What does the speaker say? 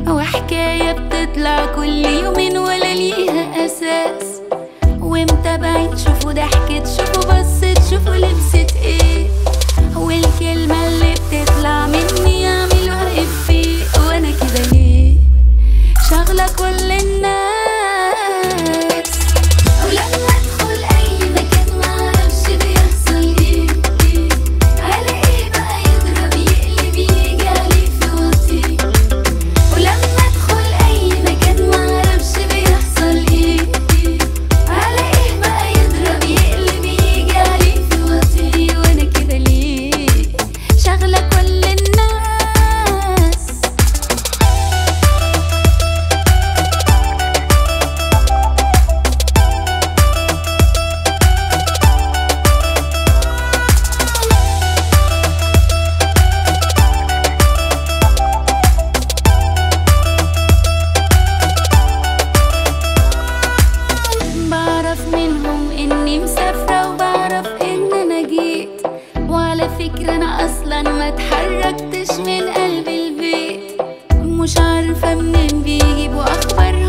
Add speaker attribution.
Speaker 1: وحكاية بتطلع كل يومين ولا ليها أساس ومتابعين شوفوا ضحكت شوفوا بصت شوفوا لبست ايه والكلمة اللي بتطلع مني يعملوها افيه وانا كده ليه شغلة كل الناس ولما ادخل اي مكان معرفش بيحصل ايه إيه. الاقيه بقى يضرب يقلب يجي عليه في وطي ولما ادخل اي مكان معرفش بيحصل ايه إيه. الاقيه بقى يضرب يقلب يجي عليه في وطي وانا كده ليه شغلة كل الناس بعرف منهم اني مسافرة وبعرف ان انا جيت وعلى فكرة انا اصلا ما اتحركتش من قلب البيت مش عارفة منين بيجيبوا اخبارهم